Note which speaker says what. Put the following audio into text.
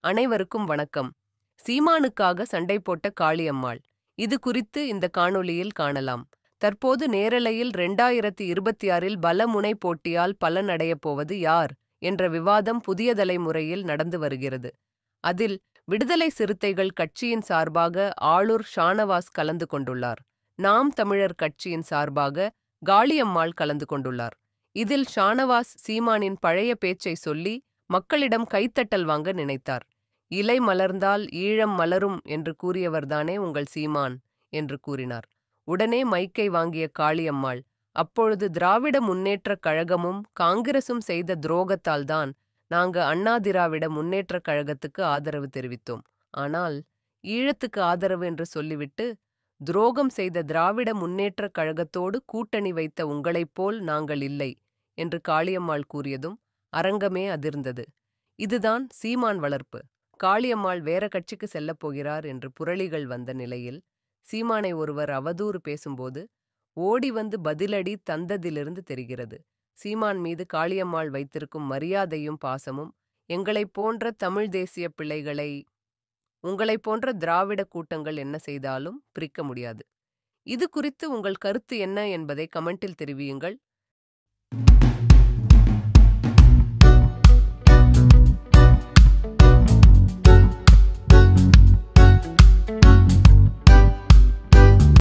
Speaker 1: அனைவருக்கும் வணக்கம் சீமானுக்காக சண்டை போட்ட காளியம்மாள் இது குறித்து இந்த காணொளியில் காணலாம் தற்போது நேரலையில் ரெண்டாயிரத்தி இருபத்தி ஆறில் பலமுனை போட்டியால் பலனடையப் போவது யார் என்ற விவாதம் புதிய தலைமுறையில் நடந்து வருகிறது அதில் விடுதலை சிறுத்தைகள் கட்சியின் சார்பாக ஆளூர் ஷானவாஸ் கலந்து கொண்டுள்ளார் நாம் தமிழர் கட்சியின் சார்பாக காளியம்மாள் கலந்து கொண்டுள்ளார் இதில் ஷானவாஸ் சீமானின் பழைய பேச்சை சொல்லி மக்களிடம் கைத்தட்டல் வாங்க நினைத்தார் இலை மலர்ந்தால் ஈழம் மலரும் என்று கூறியவர்தானே உங்கள் சீமான் என்று கூறினார் உடனே மைக்கை வாங்கிய காளியம்மாள் அப்பொழுது திராவிட முன்னேற்றக் கழகமும் காங்கிரசும் செய்த துரோகத்தால்தான் நாங்க அண்ணா திராவிட முன்னேற்றக் கழகத்துக்கு ஆதரவு தெரிவித்தோம் ஆனால் ஈழத்துக்கு ஆதரவு என்று சொல்லிவிட்டு துரோகம் செய்த திராவிட முன்னேற்றக் கழகத்தோடு கூட்டணி வைத்த உங்களைப் போல் நாங்கள் இல்லை என்று காளியம்மாள் கூறியதும் அரங்கமே அதிர்ந்தது இதுதான் சீமான் வளர்ப்பு காளியம்மாள் வேற கட்சிக்கு செல்லப் போகிறார் என்று புரளிகள் வந்த நிலையில் சீமானை ஒருவர் அவதூறு பேசும்போது ஓடி வந்து பதிலடி தந்ததிலிருந்து தெரிகிறது சீமான் மீது காளியம்மாள் வைத்திருக்கும் மரியாதையும் பாசமும் எங்களைப் போன்ற தமிழ் தேசிய பிள்ளைகளை உங்களைப் போன்ற திராவிட கூட்டங்கள் என்ன செய்தாலும் பிரிக்க முடியாது இது குறித்து உங்கள் கருத்து என்ன என்பதை கமெண்டில் தெரிவியுங்கள்